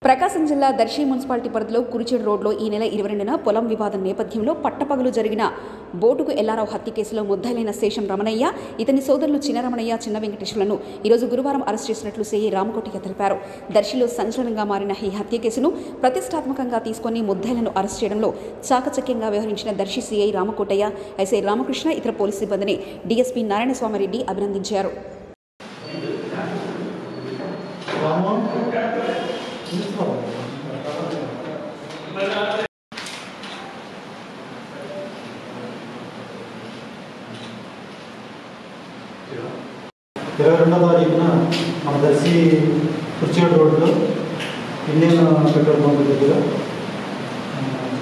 ప్రకాశం జిల్లా దర్శి మున్సిపాలిటీ పరిధిలో కురిచేడు రోడ్లో ఈ నెల ఇరవై రెండున పొలం వివాదం నేపథ్యంలో పట్టపగలు జరిగిన బోటుకు ఎల్లారావు హత్య కేసులో ముద్దాయిలైన శేషం రమణయ్య ఇతని సోదరులు చిన్న రమణయ్య చిన్న వెంకటేశ్వరులను ఈరోజు గురువారం అరెస్ట్ చేసినట్లు సిఐ రామకోటిగా తెలిపారు దర్శిలో సంచలనంగా మారిన ఈ హత్య కేసును ప్రతిష్టాత్మకంగా తీసుకొని ముద్దాయిలను అరెస్ట్ చేయడంలో చాకచక్యంగా వ్యవహరించిన దర్శి సిఐ రామకోటయ్య ఎస్ఐ రామకృష్ణ ఇతర పోలీసు సిబ్బందిని డీఎస్పీ నారాయణస్వామిరెడ్డి అభినందించారు ఇరవై రెండో తారీఖున మన దర్శి కుర్చేడు రోడ్లో ఇండియన్ పెట్రోల్ బంక్ దగ్గర ఆ,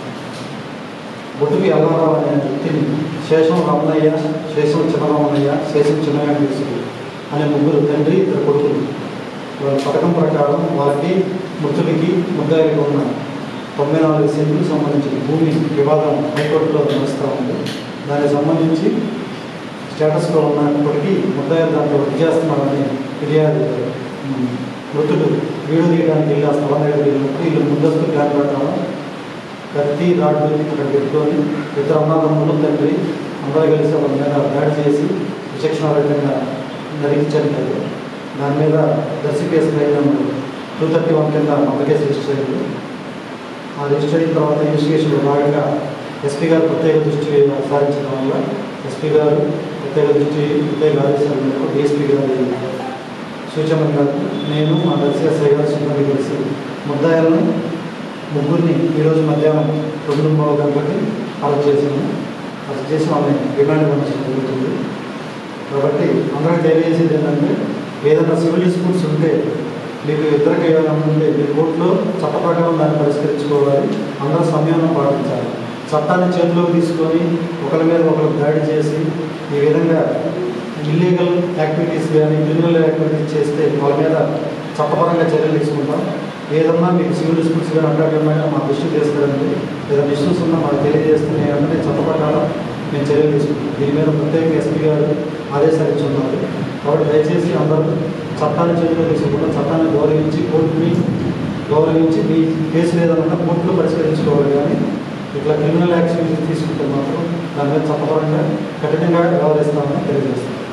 బొట్టుకి ఎల్లారావు అనే వ్యక్తిని శేషం రమణయ్య శేషం చిన్నరామయ్య శేషం చిన్నగాంకేశ్వరి అనే ముగ్గురు తండ్రి ఇద్దరు కొడుకులు వాళ్ళ పథకం ప్రకారం వాళ్ళకి మృతుడికి ముద్దాయికి ఉన్న తొంభై నాలుగు సెంట్లు సంబంధించిన భూమి వివాదం హైకోర్టులో నడుస్తూ ఉంది దానికి సంబంధించి స్టేటస్లో ఉన్నప్పటికీ ముద్దాయిలు దాంట్లో వృద్ధి చేస్తున్నారని ఫిర్యాదు ఉమ్, మృతుడు వీడు తీయడానికి వెళ్ళి ఆ స్థలం దగ్గర వెళ్ళినప్పుడు వీళ్ళు ముందస్తు ప్లాన్ ప్రకారం కత్తి రాడ్లు అక్కడ పెట్టుకొని ఇద్దరు అన్నదమ్ములు తండ్రి అందరూ కలిసి వాళ్ళ మీద దాడి చేసి విచక్షణారహితంగా నరికించారు దాని మీద Darsi case number two thirty one కింద మత కేసు రిజిస్టర్ అయింది ఆ రిజిస్టర్ అయిన తర్వాత ఇన్వెస్టిగేషన్లో భాగంగా ఎస్పీ గారు ప్రత్యేక దృష్టి సారించడం వల్ల ఎస్పీ గారు ప్రత్యేక దృష్టి ప్రత్యేక ఆదేశాల మేరకు డిఎస్పీ గారి సూచన మేరకు నేను మా దర్శి ఎస్ఐ గారు సిబ్బంది కలిసి ముద్దాయిలను ముగ్గురిని ఈరోజు మధ్యాహ్నం రెండు మూడు గంటలకి అరెస్ట్ చేసాము అరెస్ట్ చేసి వాళ్ళని రిమాండ్ పంపించడం జరుగుతుంది కాబట్టి అందరికీ తెలియజేసేది ఏంటంటే ఏదైనా సివిల్ డిస్ప్యూట్స్ ఉంటే మీకు ఇద్దరికి ఏమైనా ఉంటే మీ కోర్టులో చట్ట ప్రకారం దాన్ని పరిష్కరించుకోవాలి అందరూ సంయమనం పాటించాలి చట్టాన్ని చేతిలోకి తీసుకొని ఒకరి మీద ఒకరు దాడి చేసి ఈ విధంగా ఇల్లీగల్ యాక్టివిటీస్ కానీ క్రిమినల్ యాక్టివిటీస్ చేస్తే వాళ్ళ మీద చట్టపరంగా చర్యలు తీసుకుంటాం ఏదన్నా మీకు సివిల్ డిస్ప్యూట్స్ కానీ అంటాకన్నా మా దృష్టికి తీసుకురండి ఏదైనా ఇష్యూస్ ఉన్నా మాకు తెలియజేస్తే నేను వెంటనే చట్ట ప్రకారం మేము చర్యలు తీసుకుంటాం దీని మీద ప్రత్యేక ఎస్పీ గారు ఆదేశాలు ఇచ్చున్నారు కాబట్టి దయచేసి అందరూ చట్టాన్ని చేతిలో తీసుకుంటాం చట్టాన్ని గౌరవించి కోర్టుని గౌరవించి మీ కేసులు ఏదైనా కోర్టులో పరిష్కరించుకోవాలి కానీ ఇట్లా క్రిమినల్ యాక్షన్ తీసుకుంటే మాత్రం దాని మీద చట్టపరంగా కఠినంగా వ్యవహరిస్తామని తెలియజేస్తాం